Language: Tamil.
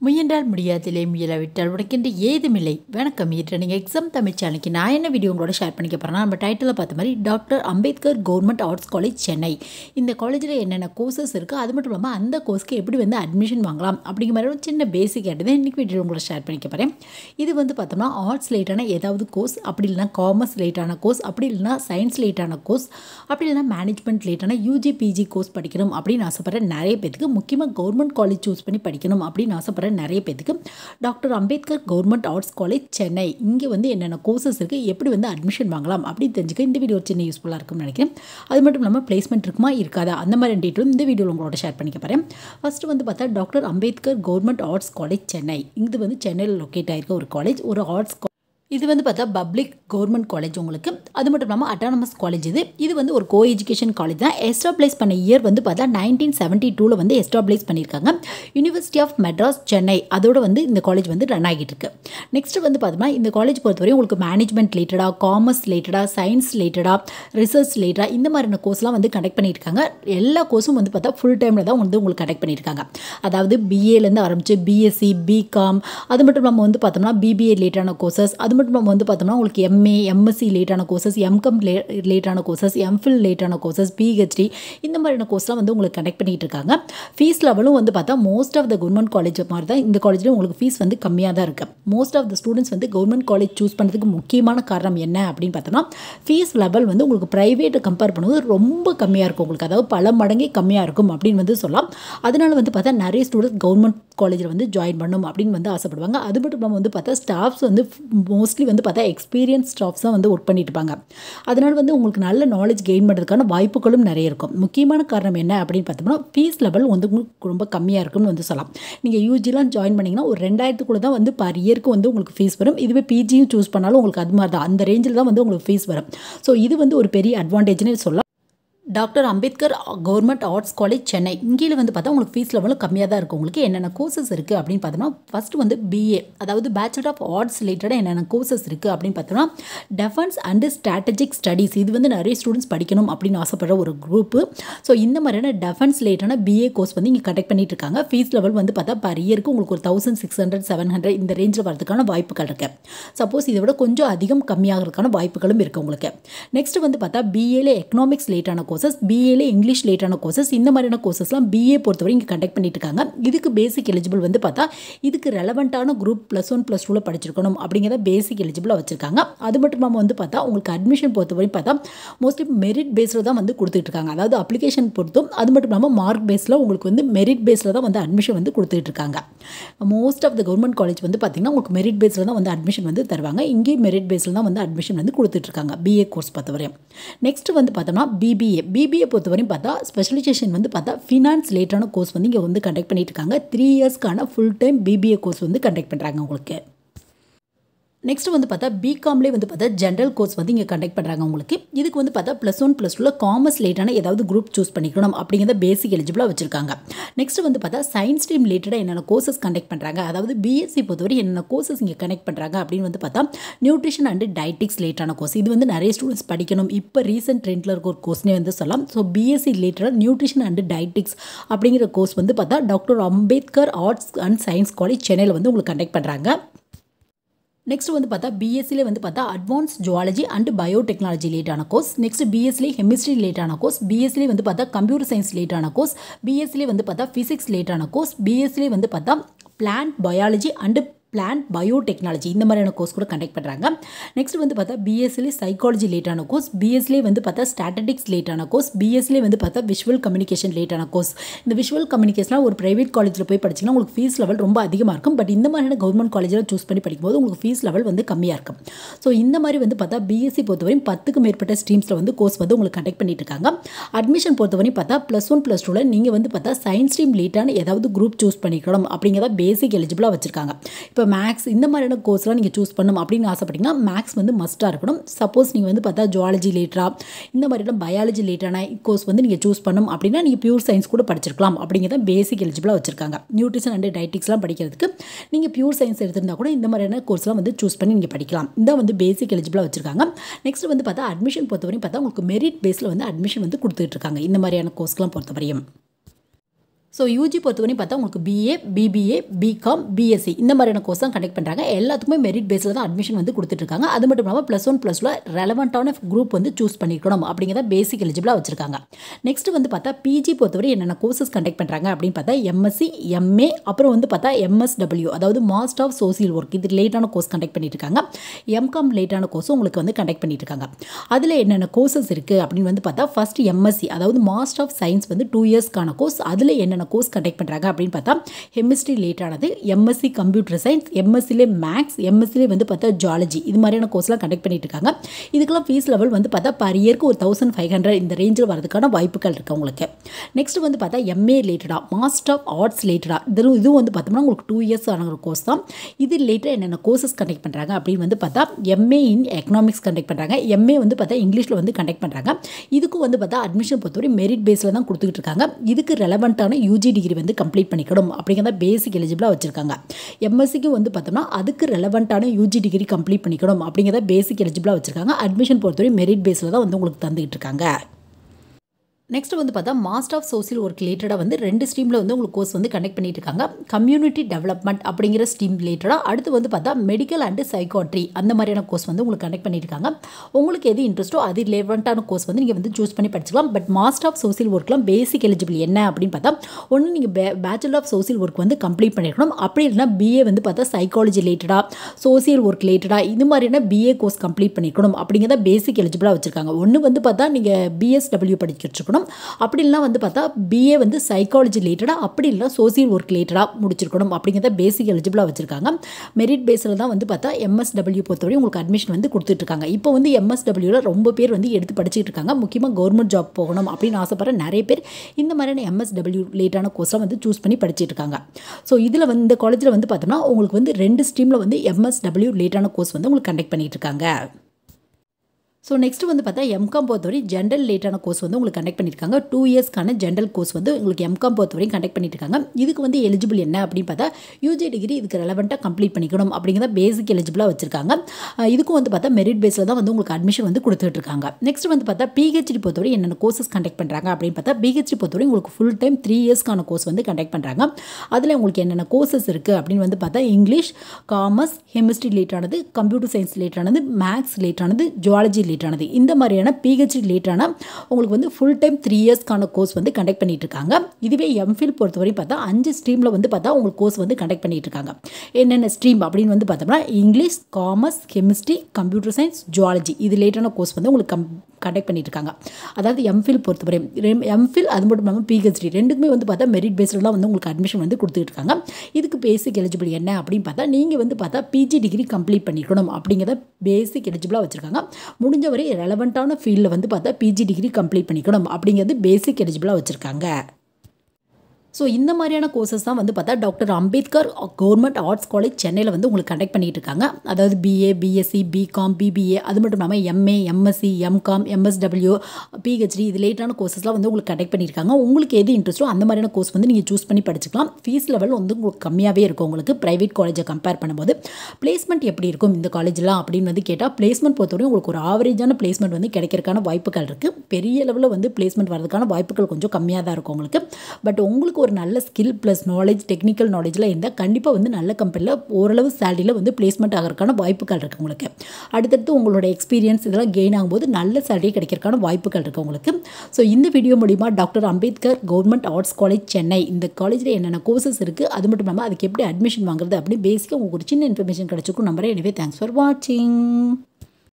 முயன்றால் முடியாதில்லை முயலாவிட்டால் உனக்கென்று ஏதுமில்லை வணக்கம் இன்று நீங்கள் எக்ஸாம் தமிழ் சேனலுக்கு நான் என்ன வீடியோ உங்களோட ஷேர் பண்ணிக்க போகிறேன்னா நம்ம டைட்டிலில் பார்த்த மாதிரி doctor Ambedkar government arts college Chennai இந்த காலேஜில் என்னென்ன கோர்சஸ் இருக்குது அது மட்டும் இல்லாமல் அந்த கோர்ஸ்க்கு எப்படி வந்து அட்மிஷன் வாங்கலாம் அப்படிங்கிற மாதிரி ஒரு சின்ன பேசிக் ஆகிட்டு இன்றைக்கி வீடியோ உங்களோட ஷேர் பண்ணிக்க போகிறேன் இது வந்து பார்த்தோம்னா ஆர்ட்ஸ் ரிலேட்டான ஏதாவது கோர்ஸ் அப்படி இல்லைனா காமர்ஸ் ரிலேட்டான கோர்ஸ் அப்படி இல்லைனா சயின்ஸ் ரிலேட்டான கோர்ஸ் அப்படி இல்லைனா மேனேஜ்மெண்ட் ரிலேட்டான யூஜி பிஜி கோர்ஸ் படிக்கணும் அப்படின்னு ஆசைப்படுற நிறைய பேருக்கு முக்கியமாக கவர்மெண்ட் காலேஜ் சூஸ் பண்ணி படிக்கணும் அப்படின்னு ஆசைப்படுற நிறைய பேத்துக்கு doctor Ambedkar government arts college Chennai இங்கே வந்து என்னென்ன கோர்சஸ் இருக்குது எப்படி வந்து அட்மிஷன் வாங்கலாம் அப்படின்னு தெரிஞ்சுக்க இந்த வீடியோ ஒரு சின்ன யூஸ்ஃபுல்லாக இருக்கும்னு நினைக்கிறேன் அது மட்டும் இல்லாமல் பிளேஸ்மெண்ட் இருக்குமா இருக்காதா அந்த மாதிரி டீட்டெயிலும் இந்த வீடியோவில் உங்களோட ஷேர் பண்ணிக்க போகிறேன் ஃபஸ்ட்டு வந்து பார்த்தா doctor Ambedkar government arts college Chennai இது வந்து சென்னையில் லொக்கேட் ஆயிருக்க ஒரு காலேஜ் ஒரு ஆர்ட்ஸ் இது வந்து பார்த்தா பப்ளிக் கவர்மெண்ட் காலேஜ் உங்களுக்கு அது மட்டும் இல்லாமல் அட்டானமஸ் காலேஜ் இது இது வந்து ஒரு கோ எஜுகேஷன் காலேஜ் தான் எஸ்டாப்ளைஸ் பண்ண இயர் வந்து பார்த்தா நைன்டீன் செவன்ட்டி டூவில் வந்து எஸ்டாப்ளைஸ் பண்ணியிருக்காங்க யூனிவர்சிட்டி ஆஃப் மெட்ராஸ் சென்னை அதோட வந்து இந்த காலேஜ் வந்து ரன் ஆகிட்டு இருக்கு நெக்ஸ்ட் வந்து பார்த்தோம்னா இந்த காலேஜ் பொறுத்தவரை உங்களுக்கு மேனேஜ்மெண்ட் ரிலேட்டடாக காமர்ஸ் ரிலேட்டடாக சயின்ஸ் ரிலேட்டடாக ரிசர்ச் ரிலேட்டடாக இந்த மாதிரியான கோர்ஸ்லாம் வந்து கண்டக்ட் பண்ணியிருக்காங்க எல்லா கோர்ஸும் வந்து பார்த்தா ஃபுல் டைமில் தான் வந்து உங்களுக்கு கண்டக்ட் பண்ணியிருக்காங்க அதாவது பிஏலேருந்து ஆரம்பிச்சு பிஎஸ்சி பிகாம் அது மட்டும் இல்லாமல் வந்து பார்த்தோம்னா பிபிஏ ரிலேட்டான கோர்சஸ் அது மட்டும் நம்ம வந்து பார்த்தோம்னா உங்களுக்கு எம்ஏ எம்எஸ்சி லேட்டான கோர்சஸ் எம்கம் லே லேட்டான கோர்சஸ் எம்ஃபில் லேட்டான கோர்சஸ் பிஹெச்டி இந்த மாதிரியான கோர்ஸ்லாம் வந்து உங்களுக்கு கனெக்ட் பண்ணிகிட்டு இருக்காங்க ஃபீஸ் லெவலும் வந்து பார்த்தா most of the government college மாதிரி தான் இந்த காலேஜில் உங்களுக்கு ஃபீஸ் வந்து கம்மியாக தான் இருக்குது மோஸ்ட் ஆஃப் த ஸ்டூடெண்ட்ஸ் வந்து கவர்மெண்ட் காலேஜ் சூஸ் பண்ணுறதுக்கு முக்கியமான காரணம் என்ன அப்படின்னு பார்த்தோம்னா ஃபீஸ் லெவல் வந்து உங்களுக்கு ப்ரைவேட்டை கம்பேர் பண்ணும்போது ரொம்ப கம்மியாக இருக்கும் உங்களுக்கு அதாவது பல மடங்கே கம்மியாக இருக்கும் அப்படின்னு வந்து சொல்லலாம் அதனால வந்து பார்த்தா நிறைய ஸ்டூடெண்ட்ஸ் கவர்மெண்ட் காலேஜில் வந்து ஜாயின் பண்ணணும் அப்படின்னு வந்து ஆசைப்படுவாங்க அது மட்டும் இல்லாமல் வந்து பார்த்தா ஸ்டாஃப்ஸ் வந்து மோஸ்ட்லி வந்து பார்த்தா எக்ஸ்பீரியன்ஸ் ஸ்டாஃப்ஸ் தான் வந்து ஒர்க் பண்ணிட்டு இருப்பாங்க அதனால் வந்து உங்களுக்கு நல்ல நாலேஜ் கெயின் பண்ணுறதுக்கான வாய்ப்புகளும் நிறைய இருக்கும் முக்கியமான காரணம் என்ன அப்படின்னு பார்த்தோம்னா ஃபீஸ் லெவல் வந்து உங்களுக்கு ரொம்ப கம்மியாக இருக்கும்னு வந்து சொல்லலாம் நீங்கள் யூஜிலாம் ஜாயின் பண்ணிங்கன்னா ஒரு ரெண்டாயிரத்துக்குள்ள தான் வந்து பர் இயருக்கு வந்து உங்களுக்கு ஃபீஸ் வரும் இதுவே பிஜியும் சூஸ் பண்ணாலும் உங்களுக்கு அது மாதிரி தான் அந்த ரேஞ்சில் தான் வந்து உங்களுக்கு ஃபீஸ் வரும் ஸோ இது வந்து ஒரு பெரிய அட்வான்டேஜ்னு சொல்லலாம் doctor Ambedkar government arts college Chennai இங்கேயில் வந்து பார்த்தா உங்களுக்கு ஃபீஸ் லெவலும் கம்மியாக தான் இருக்கும் உங்களுக்கு என்னென்ன கோர்சஸ் இருக்குது அப்படின்னு பார்த்தோம்னா ஃபஸ்ட்டு வந்து பிஏ அதாவது பேச்சுலர் ஆஃப் ஆர்ட்ஸ் ரிலேட்டடாக என்னென்ன கோர்சஸ் இருக்குது அப்படின்னு பார்த்தோம்னா டெஃபென்ஸ் அண்டு ஸ்ட்ராட்டஜிக் ஸ்டடீஸ் இது வந்து நிறைய ஸ்டூடெண்ட்ஸ் படிக்கணும் அப்படின்னு ஆசைப்படுற ஒரு குரூப்பு ஸோ இந்த மாதிரியான டெஃபென்ஸ் ரிலேட்டான பிஏ கோர்ஸ் வந்து இங்கே கண்டக்ட் பண்ணிட்டு இருக்காங்க ஃபீஸ் லெவல் வந்து பார்த்தா பர் இயருக்கு உங்களுக்கு ஒரு thousand six hundred seven hundred இந்த ரேஞ்சில் வரதுக்கான வாய்ப்புகள் இருக்குது சப்போஸ் இதை விட கொஞ்சம் அதிகம் கம்மியாகிறதுக்கான வாய்ப்புகளும் இருக்குது உங்களுக்கு நெக்ஸ்ட் வந்து பார்த்தா பிஏல எக்கனாமிக்ஸ் ரிலேட்டான கோர்சஸ் பிஏல இங்கிலீஷ் ரிலேட்டான கோர்சஸ் இந்த மாதிரியான கோர்சஸ்லாம் பிஏ பொறுத்தவரை இங்கே கண்டக்ட் பண்ணிட்டு இருக்காங்க இதுக்கு பேசிக் எலிஜிபிள் வந்து பார்த்தா இதுக்கு ரெலவெண்ட்டான குரூப் ப்ளஸ் ஒன் ப்ளஸ் டூவில் படிச்சிருக்கணும் அப்படிங்கிறத பேசிக் எலிஜிபிளாக வச்சிருக்காங்க அது மட்டும் இல்லாமல் வந்து பார்த்தா உங்களுக்கு அட்மிஷன் பொறுத்தவரை பார்த்தா மோஸ்ட்லி மெரிட் பேஸில் தான் வந்து கொடுத்துட்டு இருக்காங்க அதாவது அப்ளிகேஷன் பொறுத்தும் அது மட்டும் இல்லாமல் மார்க் பேஸில் உங்களுக்கு வந்து மெரிட் பேஸில் தான் வந்து அட்மிஷன் வந்து கொடுத்துட்டு இருக்காங்க most of the government college வந்து பார்த்தீங்கன்னா உங்களுக்கு மெரிட் பேஸில் தான் வந்து அட்மிஷன் வந்து தருவாங்க இங்கேயும் மெரிட் பேஸில் தான் வந்து அட்மிஷன் வந்து கொடுத்துட்ருக்காங்க பிஏ கோர்ஸ் பொறுத்தவரையும் நெக்ஸ்ட் வந்து பார்த்தோம்னா பிபிஏ பிபிஏ பொறுத்தவரையும் பார்த்தா ஸ்பெஷலைசேஷன் வந்து பார்த்தா ஃபினான்ஸ் ரிலேட்டான கோர்ஸ் வந்து இங்கே வந்து கண்டக்ட் பண்ணிட்டு இருக்காங்க த்ரீ இயர்ஸ்க்கான ஃபுல் டைம் பிபிஏ கோர்ஸ் வந்து கண்டக்ட் பண்ணுறாங்க உங்களுக்கு நெக்ஸ்ட் வந்து பார்த்தா பிகாம்லேயே வந்து பார்த்தா ஜென்ரல் கோர்ஸ் வந்து இங்கே கண்டக்ட் பண்ணுறாங்க உங்களுக்கு இதுக்கு வந்து பார்த்தா ப்ளஸ் ஒன் ப்ளஸ் டூவில் காமர்ஸ் ரிலேட்டான ஏதாவது குரூப் சூஸ் பண்ணிக்கணும் அப்படிங்கிறத பேசிக் எலிஜிபிளாக வச்சிருக்காங்க நெக்ஸ்ட் வந்து பார்த்தா சயின்ஸ் ஸ்ட்ரீம் ரிலேட்டடாக என்னென்ன கோர்சஸ் கண்டக்ட் பண்ணுறாங்க அதாவது பிஎஸ்சி பொறுத்தவரை என்னென்ன கோர்சஸ் இங்கே கனெக்ட் பண்ணுறாங்க அப்படின்னு வந்து பார்த்தா நியூட்ரிஷன் அண்ட் டயட்டிக்ஸ் ரிலேட்டான கோர்ஸ் இது வந்து நிறைய ஸ்டூடெண்ட்ஸ் படிக்கணும் இப்போ ரீசெண்ட் ட்ரெண்டில் இருக்க ஒரு கோர்ஸ்னே வந்து சொல்லலாம் ஸோ பிஎஸ்சி ரிலேட்டடாக நியூட்ரிஷன் அண்ட் டயட்டிக்ஸ் அப்படிங்கிற கோர்ஸ் வந்து பார்த்தா doctor Ambedkar arts and science college சென்னையில் வந்து உங்களுக்கு கண்டக்ட் பண்ணுறாங்க நெக்ஸ்ட் வந்து பார்த்தா பிஎஸ்சிலே வந்து பார்த்தா அட்வான்ஸ் ஜுவாலஜி அண்ட் பயோடெக்னாலஜி ரிலேட்டான கோர்ஸ் நெக்ஸ்ட் பிஎஸ்சிலே கெமிஸ்ட்ரி ரிலேட்டான கோர்ஸ் பிஎஸ்சிலே வந்து பார்த்தா கம்ப்யூட்டர் சயின்ஸ் ரிலேட்டான கோர்ஸ் பிஎஸ்சிலே வந்து பார்த்தா ஃபிசிக்ஸ் ரிலேட்டான கோர்ஸ் பிஎஸ்சிலே வந்து பார்த்தா plant biology and plant biotechnology இந்த மாதிரியான கோர்ஸ் கூட கண்டக்ட் பண்ணுறாங்க நெக்ஸ்ட் வந்து பார்த்தா பிஎஸ்சிலே சைக்காலஜி லேட்டான கோர்ஸ் பிஎஸ்சிலே வந்து பார்த்தா ஸ்டாட்டிக்ஸ் லேட்டான கோர்ஸ் பிஎஸ்சிலே வந்து பார்த்தா விஷுவல் கம்யூனிகேஷன் லேட்டான கோர்ஸ் இந்த விஷுவல் கம்யூனிகேஷன்லாம் ஒரு ப்ரைவேட் காலேஜில் போய் படிச்சிங்கன்னா உங்களுக்கு ஃபீஸ் லெவல் ரொம்ப அதிகமாக இருக்கும் பட் இந்த மாதிரியான கவர்மெண்ட் காலேஜில் சூஸ் பண்ணி படிக்கும்போது உங்களுக்கு ஃபீஸ் லெவல் வந்து கம்மியாக இருக்கும் ஸோ இந்த மாதிரி வந்து பார்த்தா பிஎஸ்சி பொறுத்தவரையும் பத்துக்கு மேற்பட்ட ஸ்ட்ரீம்ஸில் வந்து கோர்ஸ் வந்து உங்களுக்கு கண்டக்ட் பண்ணிட்டு இருக்காங்க அட்மிஷன் பொறுத்தவரையும் பார்த்தா ப்ளஸ் ஒன் ப்ளஸ் டூவில் நீங்கள் வந்து பார்த்தா சயின்ஸ் ஸ்ட்ரீம் லேட்டான ஏதாவது குரூப் சூஸ் பண்ணிக்கணும் அப்படிங்கிறத பேசிக் எலிஜிபிளாக வச்சிருக்காங்க இப்போ மேக்ஸ் இந்த மாதிரியான கோர்ஸ்லாம் நீங்கள் சூஸ் பண்ணணும் அப்படின்னு ஆசைப்பட்டீங்கன்னா மேக்ஸ் வந்து மஸ்ட்டாக இருக்கணும் சப்போஸ் நீங்கள் வந்து பார்த்தா ஜுவாலஜி லேட்டராக இந்த மாதிரிலாம் பயாலஜி லேட்டான கோர்ஸ் வந்து நீங்கள் சூஸ் பண்ணணும் அப்படின்னா நீங்கள் பியூர் சயின்ஸ் கூட படிச்சிருக்கலாம் அப்படிங்கிறத பேசிக் எலிஜிபிளாக வச்சிருக்காங்க நியூட்ரிஷன் அண்ட் டயட்டிக்ஸ்லாம் படிக்கிறதுக்கு நீங்கள் பியூர் சயின்ஸ் எடுத்திருந்தா கூட இந்த மாதிரியான கோர்ஸ்லாம் வந்து சூஸ் பண்ணி நீங்கள் படிக்கலாம் இந்த வந்து பேசிக் எலிஜிபிளாக வச்சிருக்காங்க நெக்ஸ்ட் வந்து பார்த்தா அட்மிஷன் பொறுத்தவரையும் பார்த்தா உங்களுக்கு மெரிட் பேஸில் வந்து அட்மிஷன் வந்து கொடுத்துட்டு இருக்காங்க இந்த மாதிரியான கோர்ஸ்லாம் பொறுத்தவரையும் ஸோ யூஜி பொறுத்தவரையும் பார்த்தா உங்களுக்கு பிஏ பிபிஏ பிகாம் பிஎஸ்சி இந்த மாதிரியான கோர்ஸ் தான் கண்டக்ட் பண்ணுறாங்க எல்லாத்துக்குமே மெரிட் பேஸில் தான் அட்மிஷன் வந்து கொடுத்துட்ருக்காங்க அது மட்டும் இல்லாமல் ப்ளஸ் ஒன் ப்ளஸ் டூவில் ரெலவெண்ட்டான குரூப் வந்து சூஸ் பண்ணிக்கணும் அப்படிங்கிறத பேசிக் எலிஜிபிளாக வச்சிருக்காங்க நெக்ஸ்ட் வந்து பார்த்தா பிஜி பொறுத்தவரை என்னென்ன கோர்சஸ் கண்டக்ட் பண்ணுறாங்க அப்படின்னு பார்த்தா எம்எஸ்சி எம்ஏ அப்புறம் வந்து பார்த்தா எம்எஸ்டபிள்யூ அதாவது மாஸ்டர் ஆஃப் சோசியல் ஒர்க் இது லேட்டான கோர்ஸ் கண்டக்ட் பண்ணிட்டு இருக்காங்க எம்காம் லேட்டான கோர்ஸும் உங்களுக்கு வந்து கண்டக்ட் பண்ணிட்டு இருக்காங்க அதில் என்னென்ன கோர்சஸ் இருக்குது அப்படின்னு வந்து பார்த்தா ஃபர்ஸ்ட் எம்எஸ்சி அதாவது மாஸ்டர் ஆஃப் சயின்ஸ் வந்து டூ இயர்ஸ்க்கான கோர்ஸ் அதில் என்னென்ன கோர்ஸ் கண்டக்ட் பண்ணுறாங்க அப்படின்னு பார்த்தா கெமிஸ்ட்ரி லேட்டானது எம்எஸ்சி கம்ப்யூட்டர் சயின்ஸ் எம்எஸ்சிலே மேக்ஸ் எம்எஸ்சிலே வந்து பார்த்தா ஜாலஜி இது மாதிரியான கோர்ஸ்லாம் கண்டக்ட் பண்ணிட்டு இருக்காங்க இதுக்கெல்லாம் ஃபீஸ் லெவல் வந்து பார்த்தா பர் இயருக்கு ஒரு தௌசண்ட் ஃபைவ் ஹண்ட்ரட் இந்த ரேஞ்சில் வரதுக்கான வாய்ப்புகள் இருக்குது உங்களுக்கு நெக்ஸ்ட் வந்து பார்த்தா எம்ஏ ரிலேட்டடாக மாஸ்டர் ஆஃப் ஆர்ட்ஸ் ரிலேட்டடாக இதுவும் இதுவும் வந்து பார்த்தோம்னா உங்களுக்கு டூ இயர்ஸ் ஆன ஒரு கோர்ஸ் தான் இது ரிலேட்டட் என்னென்ன கோர்சஸ் கண்டக்ட் பண்ணுறாங்க அப்படின்னு வந்து பார்த்தா எம்ஏ இன் எக்கனாமிக்ஸ் கண்டக்ட் பண்ணுறாங்க எம்ஏ வந்து பார்த்தா இங்கிலீஷில் வந்து கண்டக்ட் பண்ணுறாங்க இதுக்கும் வந்து பார்த்தா அட்மிஷன் பொறுத்தவரை மெரிட் பேஸில் தான் கொடுத்துக்கிட்டு இருக்காங்க இதுக்கு ரெலவெண்ட்டான யூஜி டிகிரி வந்து கம்ப்ளீட் பண்ணிக்கணும் அப்படிங்கிறத பேசிக் எலிஜிபிளாக வச்சுருக்காங்க எம்எஸ்சிக்கு வந்து பார்த்தோம்னா அதுக்கு ரெலவெண்ட்டான யூஜி டிகிரி கம்ப்ளீட் பண்ணிக்கணும் அப்படிங்கிறத பேசிக் எலிஜிபிளாக வச்சுருக்காங்க அட்மிஷன் பொறுத்தவரை மெரிட் பேஸில் தான் வந்து உங்களுக்கு தந்துகிட்டு இருக்காங்க நெக்ஸ்ட் வந்து பார்த்தா மாஸ்டர் ஆஃப் சோசியல் ஒர்க் ரிலேட்டடாக வந்து ரெண்டு ஸ்ட்ரீமில் வந்து உங்களுக்கு கோர்ஸ் வந்து கண்டக்ட் பண்ணிட்டு இருக்காங்க கம்யூனிட்டி டெவலப்மெண்ட் அப்படிங்கிற ஸ்ட்ரீம் ரிலேட்டடாக அடுத்து வந்து பார்த்தா மெடிக்கல் அண்டு சைக்காட்ரி அந்த மாதிரியான கோர்ஸ் வந்து உங்களுக்கு கண்டக்ட் பண்ணிட்டு இருக்காங்க உங்களுக்கு எது இன்ட்ரெஸ்ட்டோ அது ரிலேவெண்ட்டான கோர்ஸ் வந்து நீங்கள் வந்து சூஸ் பண்ணி படிச்சுக்கலாம் பட் மாஸ்டர் ஆஃப் சோசியல் ஒர்க்லாம் பேசிக் எலிஜிபிள் என்ன அப்படின்னு பார்த்தா ஒன்று நீங்கள் பே பேச்சுலர் ஆஃப் சோசியல் ஒர்க் வந்து கம்ப்ளீட் பண்ணிருக்கணும் அப்படி இல்லைனா பிஏ வந்து பார்த்தா சைக்காலஜி ரிலேட்டடாக சோசியல் ஒர்க் ரிலேட்டடாக இது மாதிரியான பிஏ கோர்ஸ் கம்ப்ளீட் பண்ணிக்கணும் அப்படிங்கிறத பேசிக் எலிஜிபிளாக வச்சுருக்காங்க ஒன்று வந்து பார்த்தா நீங்கள் பிஎஸ்டபிள்யூ படிச்சுட்டு இருக்கணும் அப்படி இல்லைனா வந்து பார்த்தா பிஏ வந்து சைக்காலஜி ரிலேட்டடாக அப்படி இல்லை சோசியல் ஒர்க் ரிலேட்டடாக முடிச்சிருக்கணும் அப்படிங்கிறத பேசிக் எலிஜிபிளாக வச்சுருக்காங்க மெரிட் பேஸில் தான் வந்து பார்த்தா எம்எஸ்டபிள்யூ பொறுத்தவரை உங்களுக்கு அட்மிஷன் வந்து கொடுத்துட்ருக்காங்க இப்போ வந்து எம்எஸ்டபிள்யூவில் ரொம்ப பேர் வந்து எடுத்து படிச்சுட்டு இருக்காங்க முக்கியமாக கவர்மெண்ட் ஜாப் போகணும் அப்படின்னு ஆசைப்படுற நிறைய பேர் இந்த மாதிரியான எம்எஸ்டபிள்யூ ரிலேட்டான கோர்ஸ்லாம் வந்து சூஸ் பண்ணி படிச்சுட்டு இருக்காங்க ஸோ இதில் வந்து இந்த காலேஜில் வந்து பார்த்தோம்னா உங்களுக்கு வந்து ரெண்டு ஸ்ட்ரீமில் வந்து எம்எஸ்டபிள்யூ ரிலேட்டான கோர்ஸ் வந்து உங்களுக்கு கண்டக்ட் பண்ணிட்டு இருக்காங்க ஸோ நெக்ஸ்ட் வந்து பார்த்தா எம்காம் பொறுத்தவரை ஜென்ரல் லேட்டான கோர்ஸ் வந்து உங்களுக்கு கண்டக்ட் பண்ணியிருக்காங்க டூ இயர்ஸ்க்கான ஜென்ரல் கோர்ஸ் வந்து உங்களுக்கு எம்காம் பொறுத்தவரையும் கண்டக்ட் பண்ணிட்டு இருக்காங்க இதுக்கு வந்து எலிஜிபிள் என்ன அப்படின்னு பார்த்தா யூஜி டிகிரி இதுக்கு ரெலவெண்ட்டாக கம்ப்ளீட் பண்ணிக்கணும் அப்படிங்கிறத பேசிக் எலிஜிபிளாக வச்சிருக்காங்க அஹ் இதுக்கும் வந்து பார்த்தா மெரிட் பேஸில் தான் வந்து உங்களுக்கு அட்மிஷன் வந்து கொடுத்துட்டு இருக்காங்க நெக்ஸ்ட் வந்து பார்த்தா பிஹெச்டி பொறுத்தவரை என்னென்ன கோர்சஸ் கண்டக்ட் பண்ணுறாங்க அப்படின்னு பார்த்தா பிஹெச்டி பொறுத்தவரை உங்களுக்கு ஃபுல் டைம் த்ரீ இயர்ஸ்க்கான கோர்ஸ் வந்து கண்டக்ட் பண்ணுறாங்க அதில் உங்களுக்கு என்னென்ன கோர்சஸ் இருக்குது அப்படின்னு வந்து பார்த்தா இங்கிலீஷ் காமர்ஸ் கெமிஸ்ட்ரி ரிலேட்டானது கம்ப்யூட்டர் சயின்ஸ் ரிலேட்டானது மேக்ஸ் ரிலேட்டானது ஜுவாலஜி ரிலேட்டானது இந்த மாதிரியான பிஹெச்டி ரிலேட்டான உங்களுக்கு வந்து ஃபுல் டைம் த்ரீ இயர்ஸ்க்கான கோர்ஸ் வந்து கண்டக்ட் பண்ணிட்டு இருக்காங்க இதுவே எம்ஃபில் பொறுத்தவரை பார்த்தா அஞ்சு ஸ்ட்ரீமில் வந்து பார்த்தா உங்களுக்கு கோர்ஸ் வந்து கண்டக்ட் பண்ணிட்டு இருக்காங்க என்னென்ன ஸ்ட்ரீம் அப்படின்னு வந்து பார்த்தோம்னா English commerce chemistry computer science zoology இது ரிலேட்டான கோர்ஸ் வந்து உங்களுக்கு கம் கண்டக்ட் பண்ணிட்டு இருக்காங்க அதாவது எம்ஃபில் பொறுத்தவரை எம்ஃபில் அது மட்டும் இல்லாமல் பிஹெச்டி ரெண்டுக்குமே வந்து பார்த்தா மெரிட் பேஸில் தான் வந்து உங்களுக்கு அட்மிஷன் வந்து கொடுத்துட்டு இருக்காங்க இதுக்கு பேசிக் எலிஜிபிள் என்ன அப்படின்னு பார்த்தா நீங்கள் வந்து பார்த்தா பிஜி டிகிரி கம்ப்ளீட் பண்ணிக்கணும் அப்படிங்கிறத பேசிக் எலிஜிபிளாக வச்சுருக்காங்க முடிஞ்ச வரை ரெலவெண்ட்டான ஃபீல்டில் வந்து பார்த்தா பிஜி டிகிரி கம்ப்ளீட் பண்ணிக்கணும் அப்படிங்கிறது பேசிக் எலிஜிபிளாக வச்சுருக்காங்க ஸோ இந்த மாதிரியான கோர்சஸ் தான் வந்து பார்த்தா doctor Ambedkar government arts college சென்னையில் வந்து உங்களுக்கு கண்டக்ட் பண்ணிட்டு இருக்காங்க அதாவது பிஏ பிஎஸ்சி பிகாம் பிபிஏ அது மட்டும் இல்லாமல் MA MSc MCom MSW PhD இது லேட்டான கோர்சஸ்லாம் வந்து உங்களுக்கு கண்டக்ட் பண்ணியிருக்காங்க உங்களுக்கு எது இன்ட்ரெஸ்ட்டோ அந்த மாதிரியான கோர்ஸ் வந்து நீங்கள் சூஸ் பண்ணி படிச்சுக்கலாம் ஃபீஸ் லெவல் வந்து உங்களுக்கு கம்மியாகவே இருக்கும் உங்களுக்கு ப்ரைவேட் காலேஜை கம்பேர் பண்ணும்போது பிளேஸ்மெண்ட் எப்படி இருக்கும் இந்த காலேஜ்லாம் அப்படின்னு வந்து கேட்டால் பிளேஸ்மெண்ட் பொறுத்தவரை உங்களுக்கு ஒரு ஆவரேஜான பிளேஸ்மெண்ட் வந்து கிடைக்கிறதுக்கான வாய்ப்புகள் இருக்குது பெரிய லெவலில் வந்து பிளேஸ்மெண்ட் வரதுக்கான வாய்ப்புகள் கொஞ்சம் கம்மியாக தான் இருக்கும் உங்களுக்கு பட் உங்களுக்கு ஒரு நல்ல ஸ்கில் ப்ளஸ் நாலேஜ் டெக்னிக்கல் நாலேஜில் இருந்தால் கண்டிப்பாக வந்து நல்ல கம்பெனியில் ஓரளவு சேலரியில் வந்து பிளேஸ்மெண்ட் ஆகிறதுக்கான வாய்ப்புகள் இருக்குது உங்களுக்கு அடுத்தடுத்து உங்களோட எக்ஸ்பீரியன்ஸ் இதெல்லாம் கெயின் ஆகும்போது நல்ல சேலரி கிடைக்கிறதுக்கான வாய்ப்புகள் இருக்குது உங்களுக்கு ஸோ இந்த வீடியோ மூலிமா doctor Ambedkar government arts college Chennai இந்த காலேஜில் என்னென்ன கோர்சஸ் இருக்குது அது மட்டும் இல்லாமல் அதுக்கு எப்படி அட்மிஷன் வாங்குறது அப்படி பேசிக்காக உங்களுக்கு ஒரு சின்ன இன்ஃபர்மேஷன் கிடச்சிருக்கும் நம்பரே எனவே தேங்க்ஸ் ஃபார் வாட்சிங்